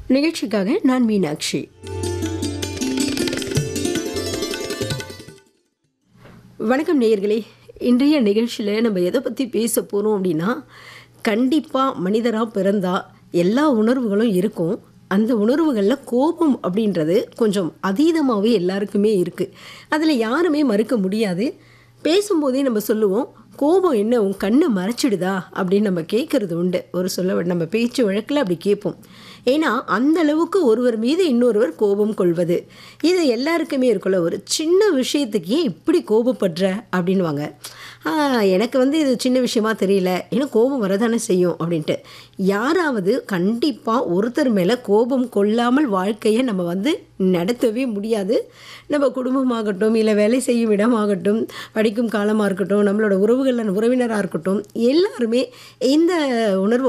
நிகழ்ச்சிக்காக நான் மீனாட்சி வணக்கம் நேயர்களே இன்றைய நிகழ்ச்சியில் நம்ம எதை பற்றி பேச போகிறோம் அப்படின்னா கண்டிப்பாக மனிதராக பிறந்தா எல்லா உணர்வுகளும் இருக்கும் அந்த உணர்வுகளில் கோபம் அப்படின்றது கொஞ்சம் அதீதமாகவே எல்லாருக்குமே இருக்குது அதில் யாருமே மறுக்க முடியாது பேசும்போதே நம்ம சொல்லுவோம் கோபம் என்ன உன் கண்ணை மறைச்சிடுதா அப்படின்னு நம்ம கேட்குறது உண்டு ஒரு சொல்ல நம்ம பேச்சு வழக்கில் அப்படி கேட்போம் ஏன்னா அந்த அளவுக்கு ஒருவர் மீது இன்னொருவர் கோபம் கொள்வது இது எல்லாருக்குமே இருக்குல்ல ஒரு சின்ன விஷயத்துக்கு ஏன் இப்படி கோபப்படுற அப்படின்வாங்க "ஆ, எனக்கு வந்து இது சின்ன விஷயமா தெரியல எனக்கு கோபம் வரதானே செய்யும் அப்படின்ட்டு யாராவது கண்டிப்பாக ஒருத்தர் மேலே கோபம் கொள்ளாமல் வாழ்க்கையை நம்ம வந்து நடத்தவே முடியாது நம்ம குடும்பமாகட்டும் இல்லை வேலை செய்யும் இடமாகட்டும் படிக்கும் காலமாக இருக்கட்டும் நம்மளோட உறவுகளில் உறவினராக இருக்கட்டும் எல்லாருமே இந்த உணர்வை